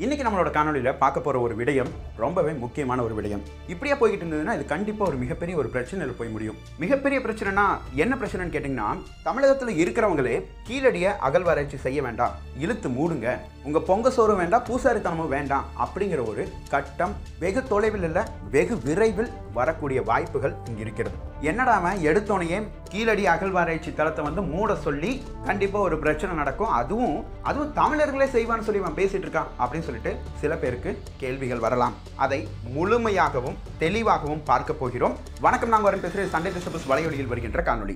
இன்னைக்கு நம்மளோட காணொலியில் பார்க்க போகிற ஒரு விடயம் ரொம்பவே முக்கியமான ஒரு விடயம் இப்படியே போய்கிட்டு இருந்ததுன்னா இது கண்டிப்பாக ஒரு மிகப்பெரிய ஒரு பிரச்சனையில் போய் முடியும் மிகப்பெரிய பிரச்சனைனா என்ன பிரச்சனைன்னு கேட்டிங்கன்னா தமிழகத்தில் இருக்கிறவங்களே கீழடிய அகழ்வாராய்ச்சி செய்ய வேண்டாம் இழுத்து மூடுங்க உங்கள் பொங்க சோறும் வேண்டாம் பூசாரித்தனமும் வேண்டாம் அப்படிங்கிற ஒரு கட்டம் வெகு தொலைவில் இல்லை வெகு விரைவில் வரக்கூடிய வாய்ப்புகள் இங்கே இருக்கிறது என்னடா அவன் எடுத்தோனையே கீழடி அகழ்வாராய்ச்சி தளத்தை வந்து மூட சொல்லி கண்டிப்பாக ஒரு பிரச்சனை நடக்கும் அதுவும் அதுவும் தமிழர்களே செய்வான்னு சொல்லி அவன் பேசிட்டு இருக்கான் அப்படின்னு சொல்லிட்டு சில பேருக்கு கேள்விகள் வரலாம் அதை முழுமையாகவும் தெளிவாகவும் பார்க்க போகிறோம் வணக்கம் நாங்கள் வரேன் பேசுகிறேன் சண்டே டிஸ்டர்பஸ் வலையொலியில் வருகின்ற காணொளி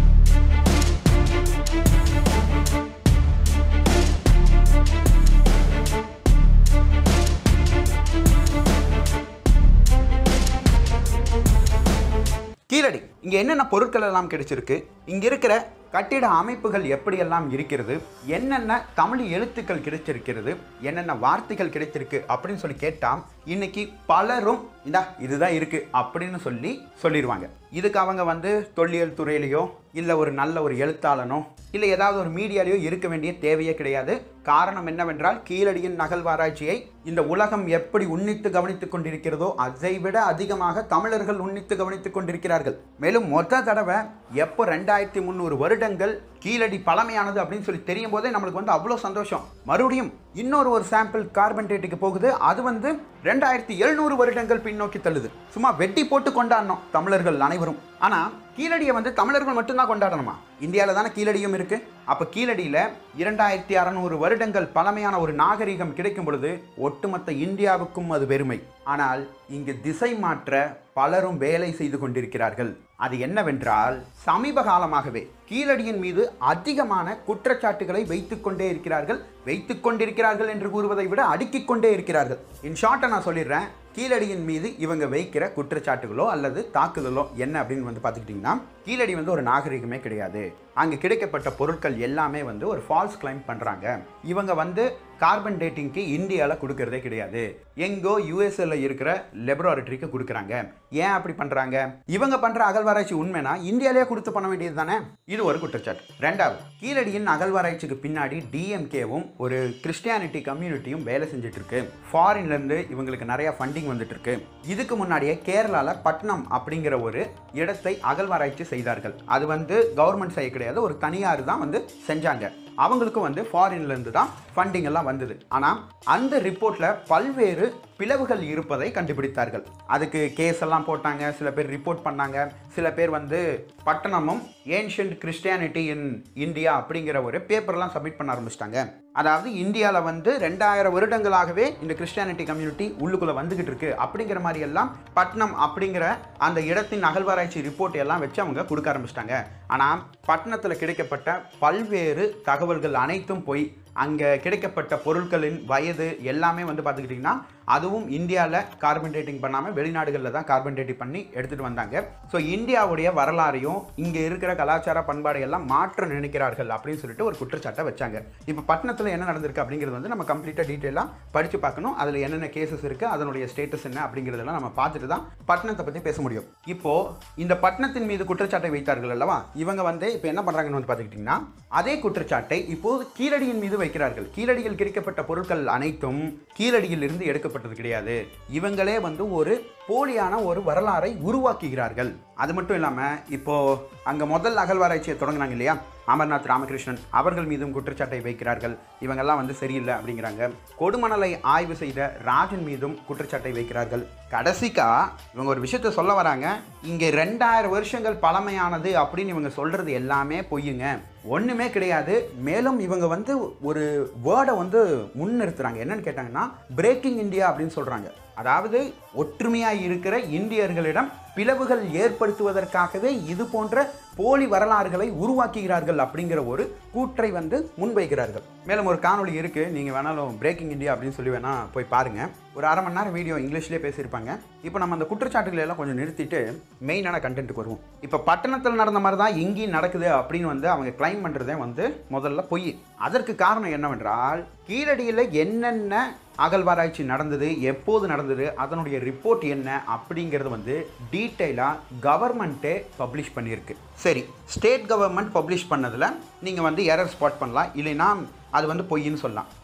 கீழடி இங்கே என்னென்ன பொருட்கள் எல்லாம் கிடைச்சிருக்கு இங்கே இருக்கிற கட்டிட அமைப்புகள் எப்படியெல்லாம் இருக்கிறது என்னென்ன தமிழ் எழுத்துக்கள் கிடைச்சிருக்கிறது என்னென்ன வார்த்தைகள் கிடைத்திருக்கு அப்படின்னு சொல்லி கேட்டால் இன்னைக்கு பலரும் இந்தா இதுதான் இருக்கு அப்படின்னு சொல்லி சொல்லிடுவாங்க இதுக்கு அவங்க வந்து தொல்லியல் துறையிலையோ இல்லை ஒரு நல்ல ஒரு எழுத்தாளனோ இல்லை ஏதாவது ஒரு மீடியாலையோ இருக்க வேண்டிய தேவையே கிடையாது காரணம் என்னவென்றால் கீழடியின் நகழ்வாராய்ச்சியை இந்த உலகம் எப்படி உன்னித்து கவனித்துக் கொண்டிருக்கிறதோ அதை விட அதிகமாக தமிழர்கள் உன்னித்து கவனித்துக் கொண்டிருக்கிறார்கள் மேலும் மொத்த தடவை எப்போ ரெண்டாயிரத்தி முந்நூறு வருடங்கள் கீழடி பழமையானது அப்படின்னு சொல்லி தெரியும் போதே நம்மளுக்கு வந்து அவ்வளோ சந்தோஷம் மறுபடியும் இன்னொரு ஒரு சாம்பிள் கார்பன் டேட்டுக்கு போகுது அது வந்து ரெண்டாயிரத்தி எழுநூறு வருடங்கள் பின்னோக்கி தள்ளுது சும்மா வெட்டி போட்டு கொண்டாடணும் தமிழர்கள் அனைவரும் ஆனால் கீழடியை வந்து தமிழர்கள் மட்டும்தான் கொண்டாடணுமா இந்தியாவில் தானே கீழடியும் இருக்கு அப்போ கீழடியில் இரண்டாயிரத்தி அறநூறு வருடங்கள் பழமையான ஒரு நாகரிகம் கிடைக்கும் பொழுது ஒட்டுமொத்த இந்தியாவுக்கும் அது பெருமை ஆனால் இங்கு திசை மாற்ற பலரும் வேலை செய்து கொண்டிருக்கிறார்கள் அது என்னவென்றால் சமீப காலமாகவே கீழடியின் மீது அதிகமான குற்றச்சாட்டுகளை வைத்துக் கொண்டே இருக்கிறார்கள் வைத்துக் கொண்டிருக்கிறார்கள் என்று கூறுவதை விட அடுக்கிக் கொண்டே இருக்கிறார்கள் இன் ஷார்ட்டை நான் சொல்லிடுறேன் கீழடியின் மீது இவங்க வைக்கிற குற்றச்சாட்டுகளோ அல்லது தாக்குதலோ என்ன அப்படின்னு வந்து பார்த்துக்கிட்டிங்கன்னா கீழடி வந்து ஒரு நாகரிகமே கிடையாது அங்கே கிடைக்கப்பட்ட பொருட்கள் எல்லாமே வந்து ஒரு ஃபால்ஸ் கிளைம் பண்ணுறாங்க இவங்க வந்து கார்பன் டேட்டிங்க்கு இந்தியாவில் கொடுக்கறதே கிடையாது எங்கோ யூஎஸ்ஏல இருக்கிற லெபராட்டரிக்கு கொடுக்குறாங்க ஏன் அப்படி பண்ணுறாங்க இவங்க பண்ணுற அகழ்வாராய்ச்சி உண்மைனா இந்தியாவிலே கொடுத்து பண்ண வேண்டியது தானே இது ஒரு குற்றச்சாட்டு ரெண்டாவது கீழடியின் அகழ்வாராய்ச்சிக்கு பின்னாடி டிஎம்கேவும் ஒரு கிறிஸ்டியானிட்டி கம்யூனிட்டியும் வேலை செஞ்சுட்டு இருக்கு ஃபாரின்லேருந்து இவங்களுக்கு நிறைய ஃபண்டிங் வந்துட்டு இருக்கு இதுக்கு முன்னாடியே கேரளாவில் பட்னம் அப்படிங்கிற ஒரு இடத்தை அகழ்வாராய்ச்சி செய்தார்கள் அது வந்து கவர்மெண்ட் செய்ய கிடையாது ஒரு தனியார் தான் வந்து செஞ்சாங்க அவங்களுக்கும் வந்து ஃபாரின்லேருந்து தான் ஃபண்டிங் எல்லாம் வந்தது ஆனால் அந்த ரிப்போர்ட்டில் பல்வேறு பிளவுகள் இருப்பதை கண்டுபிடித்தார்கள் அதுக்கு கேஸ் எல்லாம் போட்டாங்க சில பேர் ரிப்போர்ட் பண்ணாங்க சில பேர் வந்து பட்டணமும் ஏன்ஷியன்ட் கிறிஸ்டியானிட்டி இன் இந்தியா அப்படிங்கிற ஒரு பேப்பர்லாம் சப்மிட் பண்ண ஆரம்பிச்சிட்டாங்க அதாவது இந்தியாவில் வந்து ரெண்டாயிரம் வருடங்களாகவே இந்த கிறிஸ்டியானிட்டி கம்யூனிட்டி உள்ளுக்குள்ளே வந்துகிட்டு இருக்கு அப்படிங்கிற மாதிரி எல்லாம் பட்னம் அப்படிங்கிற அந்த இடத்தின் அகழ்வாராய்ச்சி ரிப்போர்ட் எல்லாம் வச்சு அவங்க கொடுக்க ஆரம்பிச்சிட்டாங்க ஆனால் பட்டணத்தில் கிடைக்கப்பட்ட பல்வேறு தகவல்கள் அனைத்தும் போய் அங்கே கிடைக்கப்பட்ட பொருட்களின் வயது எல்லாமே வந்து பார்த்துக்கிட்டிங்கன்னா அதுவும் இந்தியாவில் கார்பன் டேட்டிங் பண்ணாமல் வெளிநாடுகளில் தான் கார்பன் டேட்டிங் பண்ணி எடுத்துகிட்டு வந்தாங்க ஸோ இந்தியாவுடைய வரலாறையும் இங்கே இருக்கிற கலாச்சார பண்பாடை எல்லாம் மாற்ற நினைக்கிறார்கள் அப்படின்னு சொல்லிட்டு ஒரு குற்றச்சாட்டை வச்சாங்க இப்போ பட்டணத்தில் என்ன நடந்திருக்கு அப்படிங்கிறது வந்து நம்ம கம்ப்ளீட்டாக டீட்டெயிலாக படித்து பார்க்கணும் அதில் என்னென்ன கேசஸ் இருக்குது அதனுடைய ஸ்டேட்டஸ் என்ன அப்படிங்கிறதெல்லாம் நம்ம பார்த்துட்டு தான் பட்டணத்தை பற்றி பேச முடியும் இப்போது இந்த பட்டணத்தின் மீது குற்றச்சாட்டை வைத்தார்கள் அல்லவா இவங்க வந்து இப்போ என்ன பண்ணுறாங்கன்னு வந்து பார்த்துக்கிட்டிங்கன்னா அதே குற்றச்சாட்டை இப்போது கீழடியின் மீது வைக்கிறார்கள் கீழடியில் கிடைக்கப்பட்ட பொருட்கள் அனைத்தும் கீழடியில் இருந்து எடுக்கப்பட்டது கிடையாது இவங்களே வந்து ஒரு போலியான ஒரு வரலாறை உருவாக்குகிறார்கள் அது மட்டும் இல்லாமல் இப்போ அங்கே முதல் அகழ்வாராய்ச்சியை தொடங்கினாங்க இல்லையா அமர்நாத் ராமகிருஷ்ணன் அவர்கள் மீதும் குற்றச்சாட்டை வைக்கிறார்கள் இவங்கெல்லாம் வந்து சரியில்லை அப்படிங்கிறாங்க கொடுமணலை ஆய்வு செய்த ராஜன் மீதும் குற்றச்சாட்டை வைக்கிறார்கள் கடைசிக்கா இவங்க ஒரு விஷயத்த சொல்ல வராங்க இங்கே ரெண்டாயிரம் வருஷங்கள் பழமையானது அப்படின்னு இவங்க சொல்றது எல்லாமே பொய்யுங்க ஒன்றுமே கிடையாது மேலும் இவங்க வந்து ஒரு வேர்டை வந்து முன்னிறுத்துறாங்க என்னன்னு கேட்டாங்கன்னா பிரேக்கிங் இந்தியா அப்படின்னு சொல்கிறாங்க அதாவது ஒற்றுமையாக இருக்கிற இந்தியர்களிடம் பிளவுகள் ஏற்படுத்துவதற்காகவே இது போன்ற போலி வரலாறுகளை உருவாக்குகிறார்கள் அப்படிங்கிற ஒரு கூற்றை வந்து முன்வைக்கிறார்கள் மேலும் ஒரு காணொளி இருக்கு நீங்க வேணாலும் பிரேக்கிங் இந்தியா அப்படின்னு சொல்லி வேணா போய் பாருங்க ஒரு அரை மணி நேரம் வீடியோ இங்கிலீஷ்லேயே பேசியிருப்பாங்க இப்போ நம்ம அந்த குற்றச்சாட்டுகளை எல்லாம் கொஞ்சம் நிறுத்திட்டு மெயினான கண்டென்ட்டுக்கு வருவோம் இப்போ பட்டணத்தில் நடந்த மாதிரி தான் இங்கேயும் நடக்குது அப்படின்னு வந்து அவங்க கிளைம் பண்ணுறதே வந்து முதல்ல பொய் அதற்கு காரணம் என்னவென்றால் கீழடியில் என்னென்ன அகழ்வாராய்ச்சி நடந்தது எப்போது நடந்தது அதனுடைய ரிப்போர்ட் என்ன அப்படிங்கிறது வந்து டீட்டெயிலாக கவர்மெண்ட்டே பப்ளிஷ் பண்ணியிருக்கு சரி ஸ்டேட் கவர்மெண்ட் பப்ளிஷ் பண்ணதில் நீங்கள் வந்து எரர் ஸ்பாட் பண்ணலாம் இல்லைன்னா அது வந்து பொய்ன்னு சொல்லலாம்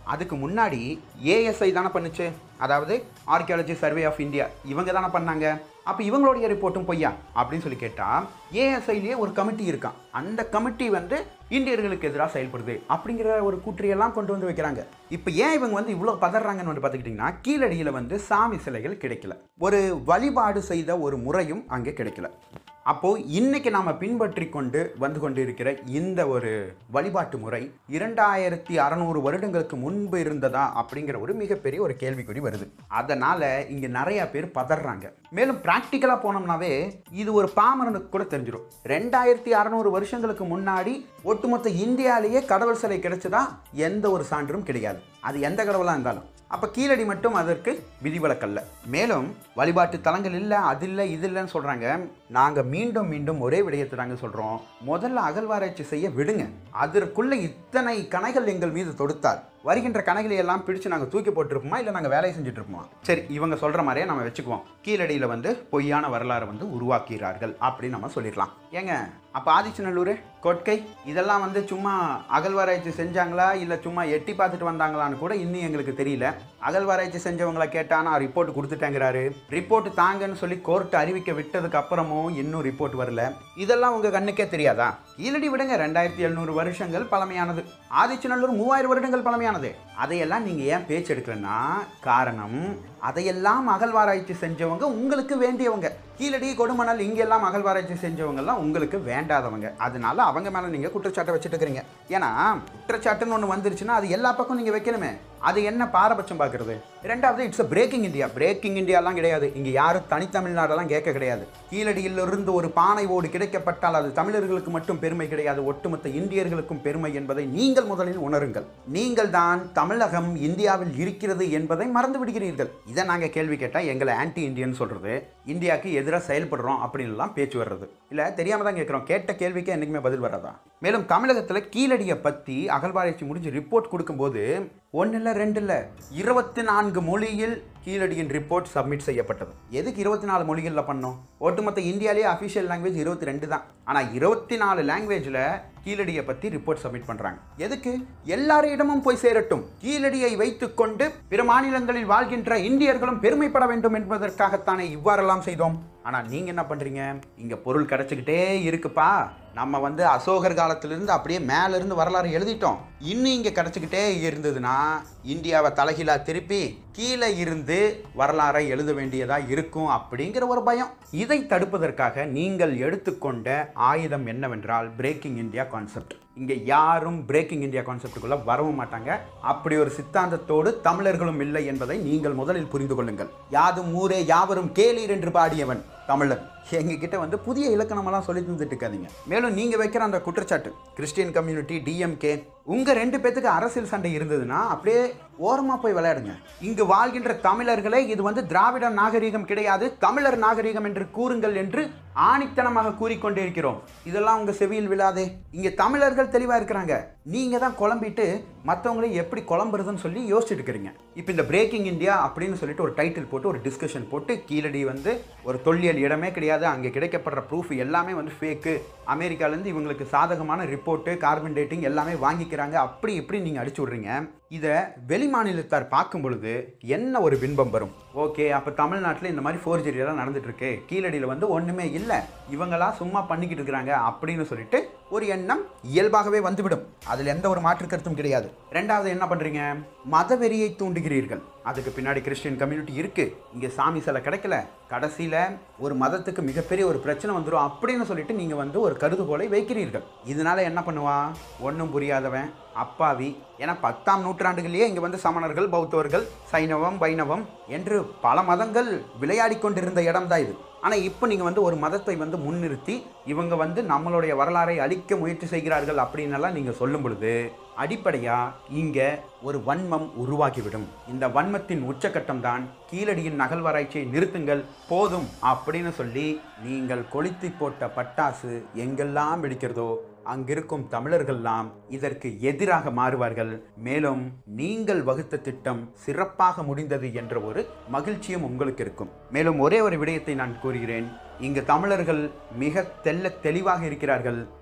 அதுக்கு முன்னாடி ஏஎஸ்ஐ தானே பண்ணுச்சு அதாவது ஆர்கியாலஜி சர்வே ஆஃப் இந்தியா இவங்க தானே பண்ணாங்க அப்போ இவங்களுடைய ரிப்போர்ட்டும் பொய்யா அப்படின்னு சொல்லி கேட்டால் ஏஎஸ்ஐலேயே ஒரு கமிட்டி இருக்கான் அந்த கமிட்டி வந்து இந்தியர்களுக்கு எதிராக செயல்படுது அப்படிங்கிற ஒரு கூற்றையெல்லாம் கொண்டு வந்து வைக்கிறாங்க இப்போ ஏன் இவங்க வந்து இவ்வளோ பதறாங்கன்னு வந்து பார்த்துக்கிட்டிங்கன்னா கீழடியில் வந்து சாமி சிலைகள் கிடைக்கல ஒரு வழிபாடு செய்த ஒரு முறையும் அங்கே கிடைக்கல அப்போது இன்னைக்கு நாம் பின்பற்றி கொண்டு வந்து கொண்டு இருக்கிற இந்த ஒரு வழிபாட்டு முறை இரண்டாயிரத்தி அறநூறு வருடங்களுக்கு முன்பு இருந்ததா அப்படிங்கிற ஒரு மிகப்பெரிய ஒரு கேள்விக்குறி வருது அதனால் இங்கே நிறைய பேர் பதறாங்க மேலும் ப்ராக்டிக்கலாக போனோம்னாவே இது ஒரு பாமரனுக்கு கூட தெரிஞ்சிடும் ரெண்டாயிரத்தி அறநூறு வருஷங்களுக்கு முன்னாடி ஒட்டுமொத்த இந்தியாவிலேயே கடவுள் சிலை கிடைச்சதா எந்த ஒரு சான்றும் கிடையாது அது எந்த கடவுளாக இருந்தாலும் அப்போ கீழடி மட்டும் அதற்கு விதிவிலக்கல்ல மேலும் வழிபாட்டு தலங்கள் இல்லை அது இல்லை இது இல்லைன்னு சொல்கிறாங்க நாங்கள் மீண்டும் மீண்டும் ஒரே விடயத்தை நாங்கள் சொல்கிறோம் முதல்ல அகழ்வாராய்ச்சி செய்ய விடுங்க அதற்குள்ளே இத்தனை கணைகள் எங்கள் மீது தொடுத்தால் வருகின்ற கணைகளை எல்லாம் பிடிச்சு நாங்கள் தூக்கி போட்டிருப்போமா இல்லை நாங்கள் வேலையை செஞ்சுட்டு இருப்போமா சரி இவங்க சொல்கிற மாதிரியே நம்ம வச்சுக்குவோம் கீழடியில் வந்து பொய்யான வரலாறு வந்து உருவாக்கிறார்கள் அப்படின்னு நம்ம சொல்லிடலாம் ஏங்க அப்போ ஆதிச்சநல்லூர் கொட்கை இதெல்லாம் வந்து சும்மா அகழ்வாராய்ச்சி செஞ்சாங்களா இல்லை சும்மா எட்டி பார்த்துட்டு வந்தாங்களான்னு கூட இன்னும் எங்களுக்கு தெரியல அகழ்வாராய்ச்சி செஞ்சவங்களை கேட்டால் நான் ரிப்போர்ட் கொடுத்துட்டேங்கிறாரு ரிப்போர்ட் தாங்கன்னு சொல்லி கோர்ட் அறிவிக்க விட்டதுக்கு அப்புறமும் இன்னும் ரிப்போர்ட் வரல இதெல்லாம் உங்கள் கண்ணுக்கே தெரியாதா கீழடி விடுங்க ரெண்டாயிரத்தி எழுநூறு வருஷங்கள் பழமையானது ஆதிச்சநல்லூர் மூவாயிரம் வருடங்கள் பழமையானது அதையெல்லாம் நீங்கள் ஏன் பேச்சு எடுக்கலன்னா காரணம் அதையெல்லாம் அகழ்வாராய்ச்சி செஞ்சவங்க உங்களுக்கு வேண்டியவங்க கீழடி கொடுமணல் இங்கெல்லாம் அகழ்வாராய்ச்சி செஞ்சவங்கெல்லாம் உங்களுக்கு வேண்டாதவங்க அதனால அவங்க மேலே நீங்கள் குற்றச்சாட்டை வச்சுட்டு இருக்கிறீங்க ஏன்னா குற்றச்சாட்டுன்னு ஒன்று வந்துருச்சுன்னா அது எல்லா பக்கம் நீங்கள் வைக்கணுமே அது என்ன பாரபட்சம் பார்க்குறது ரெண்டாவது it's uh breaking India breaking இந்தியாலாம் கிடையாது இங்கே யாரும் தனித்தமிழ்நாடெல்லாம் கேட்க கிடையாது கீழடியிலிருந்து ஒரு பானை ஓடு கிடைக்கப்பட்டால் அது தமிழர்களுக்கு மட்டும் பெருமை கிடையாது ஒட்டுமொத்த இந்தியர்களுக்கும் பெருமை என்பதை நீங்கள் முதலில் உணருங்கள் நீங்கள் தான் தமிழகம் இந்தியாவில் இருக்கிறது என்பதை மறந்து விடுகிறீர்கள் இதை நாங்கள் கேள்வி கேட்டால் எங்களை ஆன்டி இந்தியன் சொல்கிறது இந்தியாவுக்கு எதிராக செயல்படுறோம் அப்படின்லாம் பேச்சு வர்றது இல்லை தெரியாமல் தான் கேட்குறோம் கேட்ட கேள்விக்கு என்றைக்குமே பதில் வராதா மேலும் தமிழகத்தில் கீழடியை பற்றி அகழ்வாராய்ச்சி முடிஞ்சு ரிப்போர்ட் கொடுக்கும்போது ஒன்று இல்லை ரெண்டு இல்லை இருபத்தி நான்கு மொழியில் கீழடியின் ரிப்போர்ட் சப்மிட் செய்யப்பட்டது எதுக்கு இருபத்தி நாலு மொழிகளில் பண்ணோம் ஒட்டுமொத்த இந்தியாவிலேயே அஃபிஷியல் லாங்குவேஜ் இருபத்தி ரெண்டு தான் ஆனால் இருபத்தி நாலு லாங்குவேஜில் கீழடியை பற்றி ரிப்போர்ட் சப்மிட் பண்ணுறாங்க எதுக்கு எல்லாரிடமும் போய் சேரட்டும் கீழடியை வைத்துக்கொண்டு பிற மாநிலங்களில் வாழ்கின்ற இந்தியர்களும் பெருமைப்பட வேண்டும் என்பதற்காகத்தானே இவ்வாறெல்லாம் செய்தோம் ஆனால் நீங்கள் என்ன பண்ணுறீங்க இங்கே பொருள் கிடச்சிக்கிட்டே இருக்குப்பா நம்ம வந்து அசோகர் காலத்திலிருந்து அப்படியே மேலேருந்து வரலாறு எழுதிட்டோம் இன்னும் இங்கே கிடச்சிக்கிட்டே இருந்ததுன்னா இந்தியாவை தலைகீழாக திருப்பி கீழே இருந்து வரலாறை எழுத வேண்டியதாக இருக்கும் அப்படிங்கிற ஒரு பயம் இதை தடுப்பதற்காக நீங்கள் எடுத்துக்கொண்ட ஆயுதம் என்னவென்றால் பிரேக்கிங் இந்தியா கான்செப்ட் இங்கே யாரும் பிரேக்கிங் இந்தியா கான்செப்டுக்குள்ளே வரவும் மாட்டாங்க அப்படி ஒரு சித்தாந்தத்தோடு தமிழர்களும் இல்லை என்பதை நீங்கள் முதலில் புரிந்து கொள்ளுங்கள் யாதும் ஊரே யாவரும் கேளீர் என்று பாடியவன் தமிழன் எங்ககிட்ட வந்து புதிய இலக்கணமெல்லாம் சொல்லி தந்துட்டு இருக்காதீங்க மேலும் நீங்கள் வைக்கிற அந்த குற்றச்சாட்டு கிறிஸ்டியன் கம்யூனிட்டி டிஎம்கே உங்கள் ரெண்டு பேத்துக்கு அரசியல் சண்டை இருந்ததுன்னா அப்படியே ஓரமாக போய் விளையாடுங்க இங்கு வாழ்கின்ற தமிழர்களே இது வந்து திராவிட நாகரீகம் கிடையாது தமிழர் நாகரீகம் என்று கூறுங்கள் என்று ஆணித்தனமாக கூறிக்கொண்டே இருக்கிறோம் இதெல்லாம் உங்கள் செவியில் விழாதே இங்கே தமிழர்கள் தெளிவாக இருக்கிறாங்க நீங்கள் தான் குழம்பிட்டு மற்றவங்களை எப்படி குழம்புறதுன்னு சொல்லி யோசிச்சுட்டு இருக்கிறீங்க இப்போ இந்த பிரேக்கிங் இந்தியா அப்படின்னு சொல்லிட்டு ஒரு டைட்டில் போட்டு ஒரு டிஸ்கஷன் போட்டு கீழடி வந்து ஒரு தொல்லியல் இடமே கிடையாது அங்கே கிடைக்கப்படுற ப்ரூஃப் எல்லாமே வந்து ஃபேக்கு அமெரிக்காலேருந்து இவங்களுக்கு சாதகமான ரிப்போர்ட்டு கார்பன் டேட்டிங் எல்லாமே வாங்கிக்கிறாங்க அப்படி இப்படி நீங்கள் அடிச்சு விட்றீங்க இதை வெளி மாநிலத்தார் பார்க்கும் பொழுது என்ன ஒரு பின்பம் வரும் ஓகே அப்போ தமிழ்நாட்டில் இந்த மாதிரி ஃபோர்ஜரி எல்லாம் நடந்துட்டு இருக்கு கீழடியில் வந்து ஒன்றுமே இல்லை இவங்களா சும்மா பண்ணிக்கிட்டு இருக்கிறாங்க அப்படின்னு சொல்லிட்டு ஒரு எண்ணம் இயல்பாகவே வந்துவிடும் அதில் எந்த ஒரு மாற்று கருத்தும் கிடையாது ரெண்டாவது என்ன பண்ணுறீங்க மதவெறியை தூண்டுகிறீர்கள் அதுக்கு பின்னாடி கிறிஸ்டியன் கம்யூனிட்டி இருக்கு இங்கே சாமி சிலை கிடைக்கல கடைசியில் ஒரு மதத்துக்கு மிகப்பெரிய ஒரு பிரச்சனை வந்துடும் அப்படின்னு சொல்லிட்டு நீங்கள் வந்து ஒரு கருதுகோளை வைக்கிறீர்கள் இதனால என்ன பண்ணுவான் ஒன்றும் புரியாதவன் அப்பாவி ஏன்னா பத்தாம் நூற்றாண்டுகளிலேயே இங்கே வந்து சமணர்கள் பௌத்தவர்கள் சைனவம் வைணவம் என்று பல மதங்கள் விளையாடி கொண்டிருந்த இடம் தான் இது ஆனால் இப்போ நீங்கள் வந்து ஒரு மதத்தை வந்து முன்னிறுத்தி இவங்க வந்து நம்மளுடைய வரலாறை அழிக்க முயற்சி செய்கிறார்கள் அப்படின்னெல்லாம் நீங்கள் சொல்லும் பொழுது அடிப்படையாக இங்கே ஒரு வன்மம் உருவாகிவிடும் இந்த வன்மத்தின் உச்சக்கட்டம் தான் கீழடியின் நகல்வாராய்ச்சியை நிறுத்துங்கள் போதும் அப்படின்னு சொல்லி நீங்கள் கொளுத்தி போட்ட பட்டாசு எங்கெல்லாம் வெடிக்கிறதோ அங்கிருக்கும் தமிழர்கள்லாம் இதற்கு எதிராக மாறுவார்கள் மேலும் நீங்கள் வகுத்த திட்டம் சிறப்பாக முடிந்தது என்ற ஒரு மகிழ்ச்சியும் உங்களுக்கு இருக்கும் மேலும் ஒரே ஒரு விடயத்தை நான் கூறுகிறேன் இங்கு தமிழர்கள் மிக தெல்ல தெளிவாக இருக்கிறார்கள்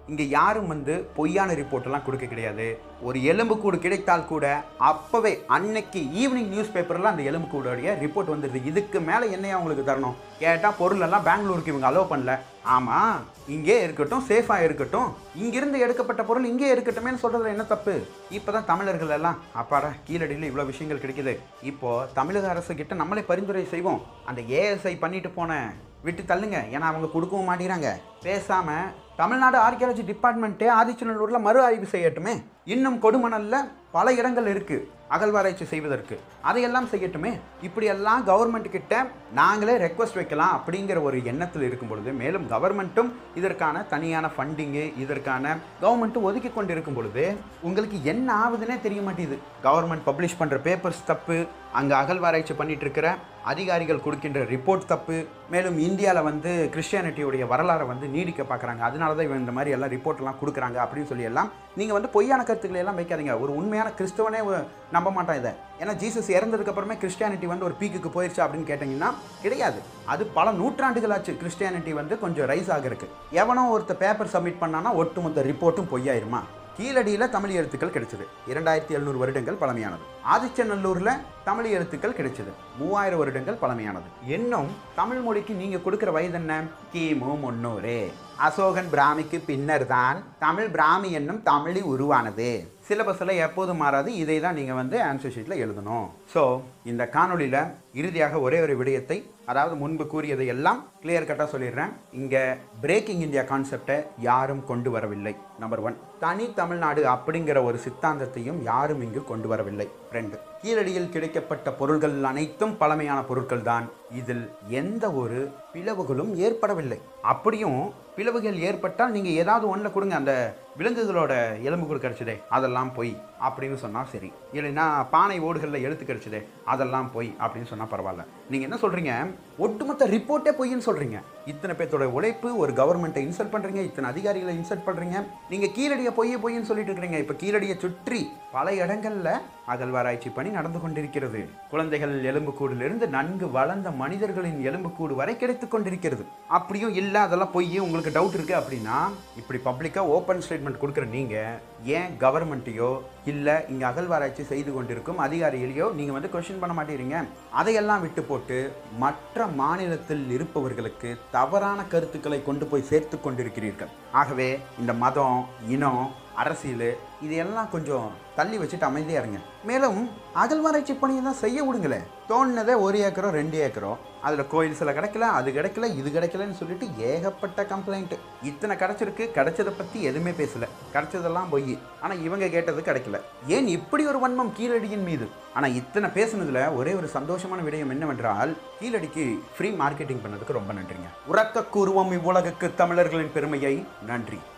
இங்கே யாரும் வந்து பொய்யான ரிப்போர்ட்டெல்லாம் கொடுக்க கிடையாது ஒரு எலும்புக்கூடு கிடைத்தால் கூட அப்போவே அன்னைக்கு ஈவினிங் நியூஸ் பேப்பரில் அந்த எலும்புக்கூடைய ரிப்போர்ட் வந்துடுது இதுக்கு மேலே என்னையா உங்களுக்கு தரணும் கேட்டால் பொருள் எல்லாம் பெங்களூருக்கு இவங்க அலோவ் பண்ணல ஆமாம் இங்கே இருக்கட்டும் சேஃபாக இருக்கட்டும் இங்கிருந்து எடுக்கப்பட்ட பொருள் இங்கே இருக்கட்டுமேன்னு சொல்கிறதுல என்ன தப்பு இப்போ தான் தமிழர்கள் எல்லாம் அப்பாடா கீழடியில் இவ்வளோ விஷயங்கள் கிடைக்குது இப்போது தமிழக அரசு கிட்ட நம்மளே பரிந்துரை செய்வோம் அந்த ஏஎஸ்ஐ பண்ணிட்டு போன விட்டு தள்ளுங்க ஏன்னா அவங்க கொடுக்கவும் மாட்டேங்கிறாங்க பேசாம தமிழ்நாடு ஆர்கியாலஜி டிபார்ட்மெண்ட்டே ஆதிச்சநல்லூரில் மறு ஆய்வு செய்யட்டுமே இன்னும் கொடுமணல்ல பல இடங்கள் இருக்கு அகழ்வாராய்ச்சி செய்வதற்கு அதையெல்லாம் செய்யட்டுமே இப்படியெல்லாம் கவர்மெண்ட் கிட்ட நாங்களே ரெக்வஸ்ட் வைக்கலாம் அப்படிங்கிற ஒரு எண்ணத்தில் இருக்கும் பொழுது மேலும் கவர்மெண்ட்டும் இதற்கான தனியான ஃபண்டிங்கு இதற்கான கவர்மெண்ட்டும் ஒதுக்கி கொண்டு இருக்கும் பொழுது உங்களுக்கு என்ன ஆகுதுன்னே தெரிய மாட்டேங்குது கவர்மெண்ட் பப்ளிஷ் பண்ணுற பேப்பர்ஸ் தப்பு அங்கே அகழ்வாராய்ச்சி பண்ணிட்டு இருக்கிற அதிகாரிகள் கொடுக்கின்ற ரிப்போர்ட் தப்பு மேலும் இந்தியாவில் வந்து கிறிஸ்டியானிட்டியுடைய வரலாறை வந்து நீடிக்க பார்க்குறாங்க அதனால தான் இவன் இந்த மாதிரி எல்லாம் ரிப்போர்ட் எல்லாம் கொடுக்குறாங்க அப்படின்னு சொல்லி எல்லாம் நீங்கள் வந்து பொய்யான கருத்துக்களை எல்லாம் வைக்காதீங்க ஒரு உண்மையான கிறிஸ்தவனே ஒ- நம்ப மாட்டான் இதை ஏன்னா ஜீசஸ் இறந்ததுக்கு அப்புறமே கிறிஸ்டியானிட்டி வந்து ஒரு பீக்குக்கு போயிருச்சு அப்படின்னு கேட்டிங்கன்னா கிடையாது அது பல நூற்றாண்டுகளாச்சு கிறிஸ்டியானிட்டி வந்து கொஞ்சம் ரைஸ் ஆகிருக்கு எவனோ ஒருத்த பேப்பர் சப்மிட் பண்ணானா ஒட்டுமொத்த ரிப்போர்ட்டும் பொய்யாயிருமா கீழடியில் தமிழ் எழுத்துக்கள் கிடைச்சது இரண்டாயிரத்தி எழுநூறு வருடங்கள் பழமையானது ஆதிச்சநல்லூரில் தமிழ் எழுத்துக்கள் கிடைச்சது மூவாயிரம் வருடங்கள் பழமையானது இன்னும் தமிழ் மொழிக்கு நீங்க கொடுக்கிற வயது என்ன கிமு முன்னூறு அசோகன் பிராமிக்கு பின்னர் தான் தமிழ் பிராமி என்னும் தமிழி உருவானது சிலபஸில் எப்போதும் மாறாது இதை தான் நீங்கள் வந்து ஆன்சர் ஷீட்டில் எழுதணும் ஸோ இந்த காணொளியில் இறுதியாக ஒரே ஒரு விடயத்தை அதாவது முன்பு கூறியதை எல்லாம் கிளியர் கட்டாக சொல்லிடுறேன் இங்கே பிரேக்கிங் இந்தியா கான்செப்டை யாரும் கொண்டு வரவில்லை நம்பர் ஒன் தனி தமிழ்நாடு அப்படிங்கிற ஒரு சித்தாந்தத்தையும் யாரும் இங்கு கொண்டு வரவில்லை ரெண்டு கீழடியில் கிடைக்கப்பட்ட பொருள்கள் அனைத்தும் பழமையான பொருட்கள் தான் இதில் எந்த ஒரு பிளவுகளும் ஏற்படவில்லை அப்படியும் பிளவுகள் ஏற்பட்டால் நீங்கள் ஏதாவது ஒன்றில் கொடுங்க அந்த விலங்குகளோட எலும்புக்கூடு கிடைச்சதே அதெல்லாம் பொய் அப்படின்னு சொன்னால் சரி இல்லைன்னா பானை ஓடுகளில் எழுத்து கிடைச்சதே அதெல்லாம் பொய் அப்படின்னு சொன்னால் பரவாயில்ல நீங்கள் என்ன சொல்கிறீங்க ஒட்டுமொத்த ரிப்போர்ட்டே பொய்ன்னு சொல்கிறீங்க இத்தனை பேர்த்தோட உழைப்பு ஒரு கவர்மெண்ட்டை இன்சல்ட் பண்ணுறீங்க இத்தனை அதிகாரிகளை இன்சல்ட் பண்ணுறீங்க நீங்கள் கீழடியை பொய்யே பொய்ன்னு சொல்லிட்டு இருக்கிறீங்க இப்போ கீழடியை சுற்றி பல இடங்களில் அகழ்வாராய்ச்சி பணி நடந்து கொண்டிருக்கிறது குழந்தைகள் எலும்புக்கூடிலிருந்து நன்கு வளர்ந்த மனிதர்களின் எலும்புக்கூடு வரை கிடைத்து கொண்டிருக்கிறது அப்படியும் இல்லை அதெல்லாம் பொய் உங்களுக்கு டவுட் இருக்கு அப்படின்னா இப்படி பப்ளிக்காக ஓப்பன் ஸ்டேட்மெண்ட் கொடுக்குற நீங்கள் ஏன் கவர்மெண்ட்டையோ இல்லை இங்கே அகழ்வாராய்ச்சி செய்து கொண்டிருக்கும் அதிகாரிகளையோ நீங்கள் வந்து கொஸ்டின் பண்ண மாட்டேங்கிறீங்க அதையெல்லாம் விட்டு போட்டு மற்ற மாநிலத்தில் இருப்பவர்களுக்கு தவறான கருத்துக்களை கொண்டு போய் சேர்த்து கொண்டிருக்கிறீர்கள் ஆகவே இந்த மதம் இனம் அரசியல் இதையெல்லாம் கொஞ்சம் தள்ளி வச்சுட்டு அமைதியாக இருங்க மேலும் அகழ்வாராய்ச்சி பணியை தான் செய்ய விடுங்களே தோணுனதே ஒரு ஏக்கரோ ரெண்டு ஏக்கரோ அதில் கோயில் சில கிடைக்கல அது கிடைக்கல இது கிடைக்கலன்னு சொல்லிட்டு ஏகப்பட்ட கம்ப்ளைண்ட் இத்தனை கிடைச்சிருக்கு கிடைச்சதை பற்றி எதுவுமே பேசல கிடைச்சதெல்லாம் பொய் ஆனால் இவங்க கேட்டது கிடைக்கல ஏன் இப்படி ஒரு வன்மம் கீழடியின் மீது ஆனால் இத்தனை பேசுனதுல ஒரே ஒரு சந்தோஷமான விடயம் என்னவென்றால் கீழடிக்கு ஃப்ரீ மார்க்கெட்டிங் பண்ணதுக்கு ரொம்ப நன்றிங்க உறக்க கூறுவோம் இவ்வுலகுக்கு தமிழர்களின் பெருமையை நன்றி